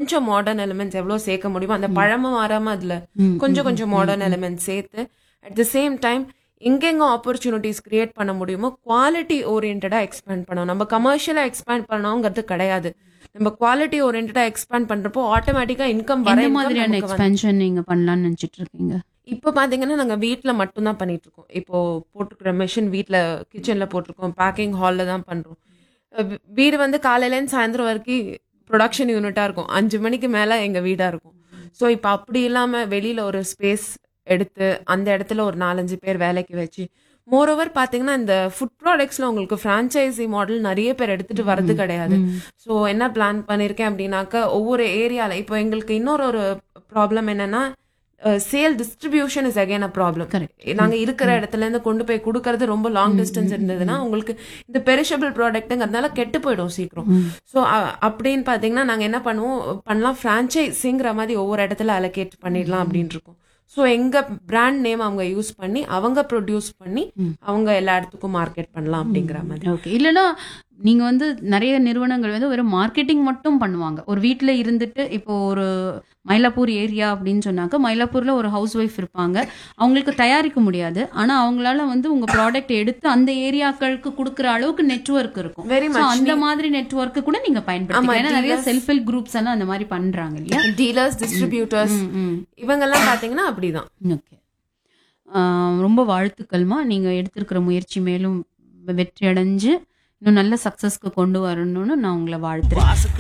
கொஞ்சம் modern elements எவ்வளவு சேர்க்க முடியுமோ அந்த பழமை மாறாம அதுல கொஞ்சம் கொஞ்சம் மாடர்ன் எலிமெண்ட்ஸ் சேர்த்து அட் த சேம் டைம் எங்கெங்க ஆப்பர்ச்சுனிட்டிஸ் கிரியேட் பண்ண முடியுமோ குவாலிட்டி ஓரியன்டா எக்ஸ்பேண்ட் பண்ணணும் நம்ம கமர்ஷியலா எக்ஸ்பேண்ட் பண்ணணுங்கிறது கிடையாது நம்ம குவாலிட்டி ஓரியன்டா எக்ஸ்பேண்ட் பண்றப்போ ஆட்டோமேட்டிக்கா இன்கம் வர எந்த income மாதிரியான நமக்கு வந்து- எக்ஸ்பென்ஷன் நீங்க பண்ணலாம்னு நினைச்சிட்டு இருக்கீங்க இப்போ பாத்தீங்கன்னா நாங்க வீட்ல மட்டும் தான் பண்ணிட்டு இருக்கோம் இப்போ போட்டுக்கிற மெஷின் வீட்ல கிச்சன்ல போட்டிருக்கோம் பேக்கிங் ஹால்ல தான் பண்றோம் அஹ் வீ- வீடு வந்து காலையிலேருந்து சாயந்தரம் வரைக்கும் ப்ரொடக்ஷன் யூனிட்டா இருக்கும் அஞ்சு மணிக்கு மேல எங்க வீடா இருக்கும் ஸோ இப்போ அப்படி இல்லாம வெளியில ஒரு ஸ்பேஸ் எடுத்து அந்த இடத்துல ஒரு நாலஞ்சு பேர் வேலைக்கு வச்சு மோரோவர் பாத்தீங்கன்னா இந்த ஃபுட் ப்ராடக்ட்ஸ்ல உங்களுக்கு ஃப்ரான்ச்சைசி மாடல் நிறைய பேர் எடுத்துட்டு வர்றது கிடையாது ஸோ என்ன பிளான் பண்ணியிருக்கேன் அப்படின்னாக்கா ஒவ்வொரு ஏரியால இப்போ எங்களுக்கு இன்னொரு ஒரு ப்ராப்ளம் என்னன்னா sale distribution is again a problem Correct. நாங்க இருக்கிற இடத்துல இருந்து கொண்டு போய் கொடுக்கறது ரொம்ப லாங் டிஸ்டன்ஸ் இருந்ததுன்னா உங்களுக்கு இந்த பெரிஷபிள் ப்ராடக்ட்டுங்கிறதுனால கெட்டு போயிடும் சீக்கிரம் ஸோ அப்படின்னு பார்த்தீங்கன்னா நாங்க என்ன பண்ணுவோம் பண்ணலாம் ஃப்ரான்ச்சைஸிங்கிற மாதிரி ஒவ்வொரு இடத்துல அலோகேட் பண்ணிடலாம் அப்படின்னு இருக்கோம் ஸோ எங்க பிராண்ட் நேம் அவங்க யூஸ் பண்ணி அவங்க ப்ரொடியூஸ் பண்ணி அவங்க எல்லா இடத்துக்கும் மார்க்கெட் பண்ணலாம் அப்படிங்கிற மாதிரி ஓகே இல்லைன்னா நீங்க வந்து நிறைய நிறுவனங்கள் வந்து வெறும் மார்க்கெட்டிங் மட்டும் பண்ணுவாங்க ஒரு வீட்ல இருந்துட்டு இப்போ ஒரு மயிலாப்பூர் ஏரியா அப்படின்னு சொன்னாக்க மயிலாப்பூர்ல ஒரு ஹவுஸ் ஒய்ஃப் இருப்பாங்க அவங்களுக்கு தயாரிக்க முடியாது ஆனா அவங்களால வந்து உங்க ப்ராடக்ட் எடுத்து அந்த ஏரியாக்களுக்கு கொடுக்குற அளவுக்கு நெட்வொர்க் இருக்கும் Very So, much. அந்த மாதிரி நெட்வொர்க் கூட நீங்க பயன்படுத்தலாம் ஏன்னா நிறைய dealers- செல்ஃப் ஹெல்ப் குரூப்ஸ் எல்லாம் அந்த மாதிரி பண்றாங்க இல்லையா டீலர்ஸ் டிஸ்ட்ரிபியூட்டர்ஸ் இவங்கெல்லாம் பார்த்தீங்கன்னா அப்படிதான் ஓகே ரொம்ப வாழ்த்துக்கள்மா நீங்க எடுத்திருக்கிற முயற்சி மேலும் வெற்றி அடைஞ்சு இன்னும் நல்ல சக்சஸ்க்கு கொண்டு வரணும்னு நான் உங்களை வாழ்த்துறேன்